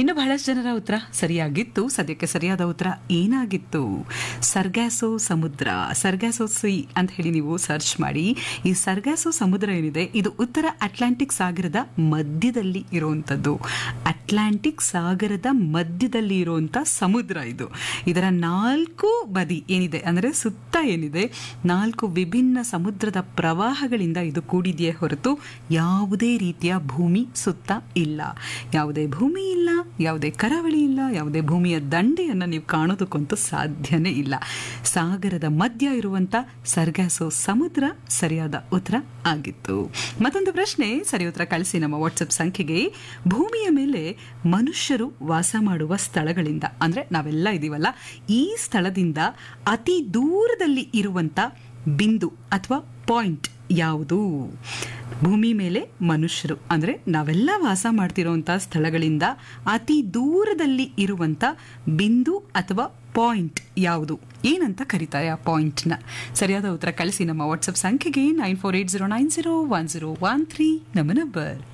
ಇನ್ನು ಬಹಳಷ್ಟು ಜನರ ಉತ್ತರ ಸರಿಯಾಗಿತ್ತು ಸದ್ಯಕ್ಕೆ ಸರಿಯಾದ ಉತ್ತರ ಏನಾಗಿತ್ತು ಸರ್ಗ್ಯಾಸೋ ಸಮುದ್ರ ಸರ್ಗ್ಯಾಸೋ ಸಿ ಅಂತ ಹೇಳಿ ನೀವು ಸರ್ಚ್ ಮಾಡಿ ಈ ಸರ್ಗ್ಯಾಸೋ ಸಮುದ್ರ ಏನಿದೆ ಇದು ಉತ್ತರ ಅಟ್ಲಾಂಟಿಕ್ ಸಾಗರದ ಮಧ್ಯದಲ್ಲಿ ಇರುವಂಥದ್ದು ಅಟ್ಲಾಂಟಿಕ್ ಸಾಗರದ ಮಧ್ಯದಲ್ಲಿ ಇರುವಂಥ ಸಮುದ್ರ ಇದು ಇದರ ನಾಲ್ಕು ಬದಿ ಏನಿದೆ ಅಂದರೆ ಸುತ್ತ ಏನಿದೆ ನಾಲ್ಕು ವಿಭಿನ್ನ ಸಮುದ್ರದ ಪ್ರವಾಹಗಳಿಂದ ಇದು ಕೂಡಿದೆಯೇ ಹೊರತು ಯಾವುದೇ ರೀತಿಯ ಭೂಮಿ ಸುತ್ತ ಇಲ್ಲ ಯಾವುದೇ ಭೂಮಿ ಇಲ್ಲ ಯಾವುದೇ ಕರಾವಳಿ ಇಲ್ಲ ಯಾವುದೇ ಭೂಮಿಯ ದಂಡೆಯನ್ನು ನೀವು ಕಾಣೋದಕ್ಕಂತೂ ಸಾಧ್ಯನೇ ಇಲ್ಲ ಸಾಗರದ ಮಧ್ಯ ಇರುವಂತ ಸರ್ಗಾಸೋ ಸಮುದ್ರ ಸರಿಯಾದ ಉತ್ತರ ಆಗಿತ್ತು ಮತ್ತೊಂದು ಪ್ರಶ್ನೆ ಸರಿ ಉತ್ತರ ಕಳಿಸಿ ನಮ್ಮ ವಾಟ್ಸಪ್ ಸಂಖ್ಯೆಗೆ ಭೂಮಿಯ ಮೇಲೆ ಮನುಷ್ಯರು ವಾಸ ಮಾಡುವ ಸ್ಥಳಗಳಿಂದ ಅಂದ್ರೆ ನಾವೆಲ್ಲ ಇದೀವಲ್ಲ ಈ ಸ್ಥಳದಿಂದ ಅತಿ ದೂರದಲ್ಲಿ ಇರುವಂತ ಬಿಂದು ಅಥವಾ ಪಾಯಿಂಟ್ ಯಾವುದು ಭೂಮಿ ಮೇಲೆ ಮನುಷ್ಯರು ಅಂದ್ರೆ ನಾವೆಲ್ಲ ವಾಸ ಮಾಡ್ತಿರೋಂಥ ಸ್ಥಳಗಳಿಂದ ಅತಿ ದೂರದಲ್ಲಿ ಇರುವಂತ ಬಿಂದು ಅಥವಾ ಪಾಯಿಂಟ್ ಯಾವುದು ಏನಂತ ಕರೀತಾರೆ ಆ ಪಾಯಿಂಟ್ನ ಸರಿಯಾದ ಉತ್ತರ ಕಳಿಸಿ ನಮ್ಮ ವಾಟ್ಸಪ್ ಸಂಖ್ಯೆಗೆ nine four eight zero nine zero one zero one three ನಮ್ಮ ನಂಬರ್